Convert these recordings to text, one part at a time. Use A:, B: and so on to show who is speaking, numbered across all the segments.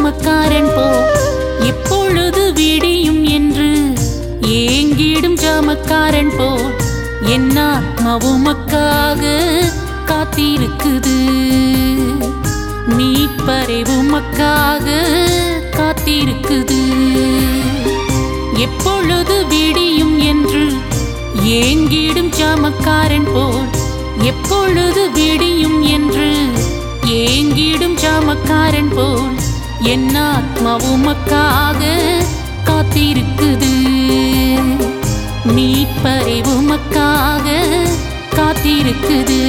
A: ஜாமக்காரன் போ எப்பொழுது விடியும் என்று ஏங்கிடும் ஜாமக்காரன் போ என் ஆத்மா உமக்காக காத்திருக்குது மீட்பரை உமக்காக காத்திருக்குது எப்பொழுது விடியும் என்று ஏங்கிடும் ஜாமக்காரன் போல் எப்பொழுது விடியும் என்று ஏங்கிடும் ஜாமக்காரன் போல் என் ஆத்மா உமக்காக காத்திருக்குது மீட்பரை உமக்காக காத்திருக்குது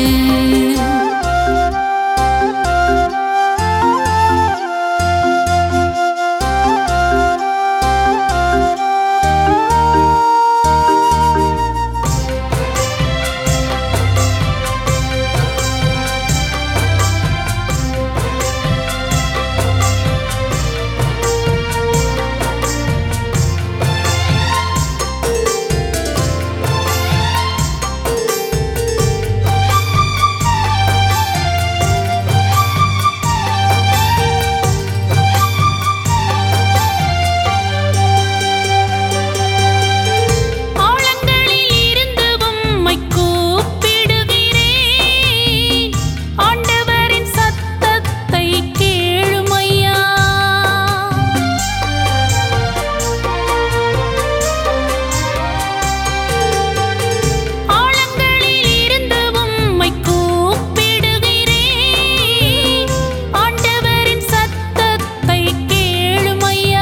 A: ஆழங்களில் இருந்து உம்மை கூப்பிடுகிறேன் ஆண்டவரின் சத்தத்தை கேளுமையா ஆழங்களில் இருந்து உம்மை கூப்பிடுகிறேன் ஆண்டவரின் சத்தத்தை கேளுமையா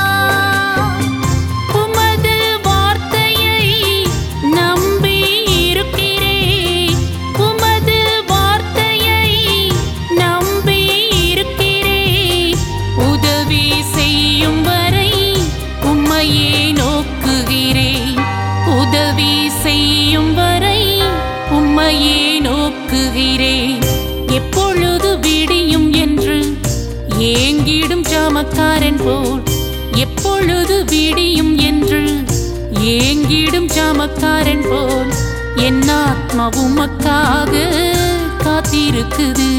A: உமது வார்த்தையை நம்பி இருக்கிறேன் உமது வார்த்தையை நம்பி இருக்கிறேன் உதவி செய்யும் வரை உம்மையே நோக்குகிறேன் உதவி செய்யும் வரை உம்மையே நோக்குகிறேன் எப்பொழுது விடியும் என்று ஏங்கிடும் ஜாமக்காரன் போல் எப்பொழுது விடியும் என்று ஏங்கிடும் ஜாமக்காரன் போல் என் ஆத்மா உமக்காக காத்திருக்குது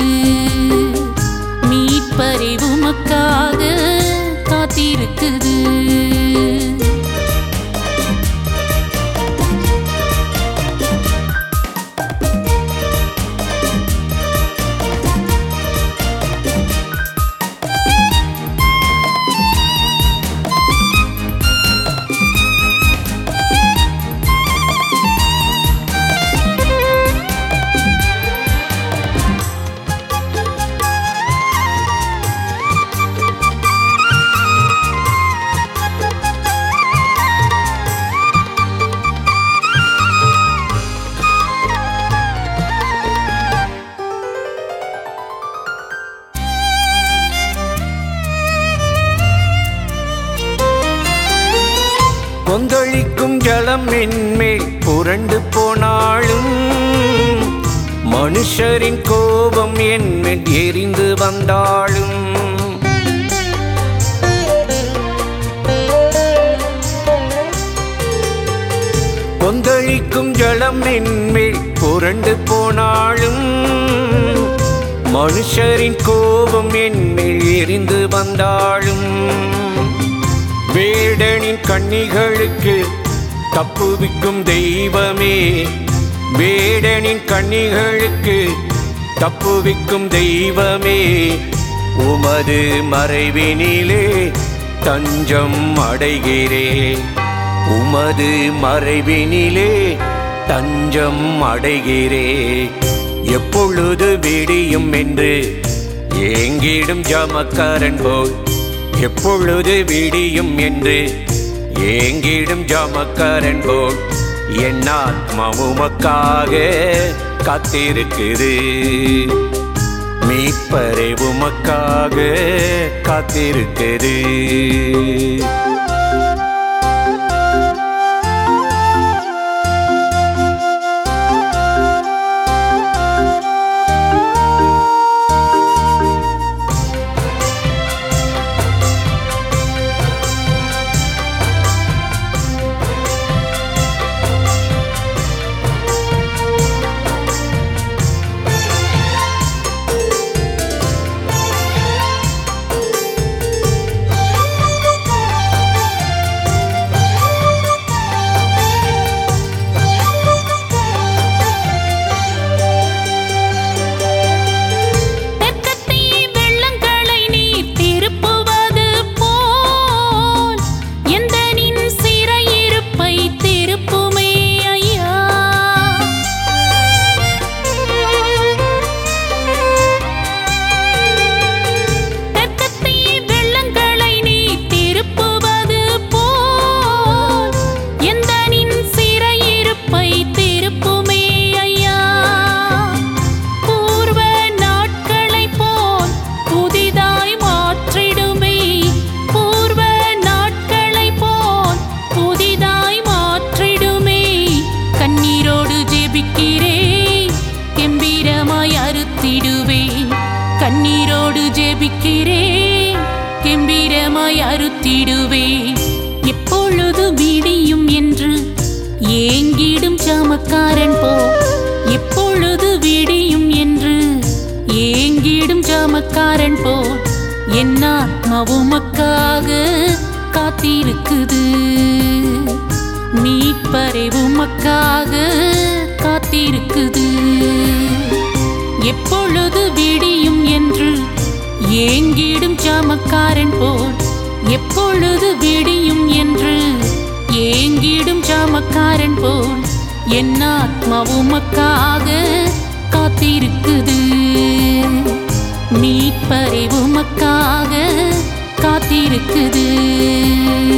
A: மீட்பரை உமக்காக காத்திருக்குது
B: கொந்தளிக்கும் ஜலம் என்மேல் புரண்டு போனாலும் மனுஷரின் கோபம் என்மேல் எரிந்து வந்தாலும் கொந்தளிக்கும் ஜலம் என்மேல் புரண்டு போனாலும் மனுஷரின் கோபம் என்மேல் எரிந்து வந்தாலும் வேடனின் கண்ணிகளுக்கு தப்புவிக்கும் தெய்வமே வேடனின் கண்ணிகளுக்கு தப்புவிக்கும் தெய்வமே உமது மறைவினிலே தஞ்சம் அடைகிறேன் உமது மறைவினிலே தஞ்சம் அடைகிறேன் எப்பொழுது விடியும் என்று ஏங்கிடும் ஜாமக்காரன் போல் எப்பொழுது விடியும் என்று ஏங்கிடும் ஜாமக்காரன் போல் என் ஆத்மா உமக்காக காத்திருக்குது மீட்பரை உமக்காக காத்திருக்குது
A: என் ஆத்மா உமக்காக காத்திருக்குது மீட்பரை உமக்காக காத்திருக்குது எப்பொழுது விடியும் என்று ஏங்கிடும் ஜாமக்காரன் போல் எப்பொழுது விடியும் என்று ஏங்கிடும் ஜாமக்காரன் போல் என் ஆத்மா உமக்காக காத்திருக்குது மீட்பரை உமக்காக காத்திருக்குது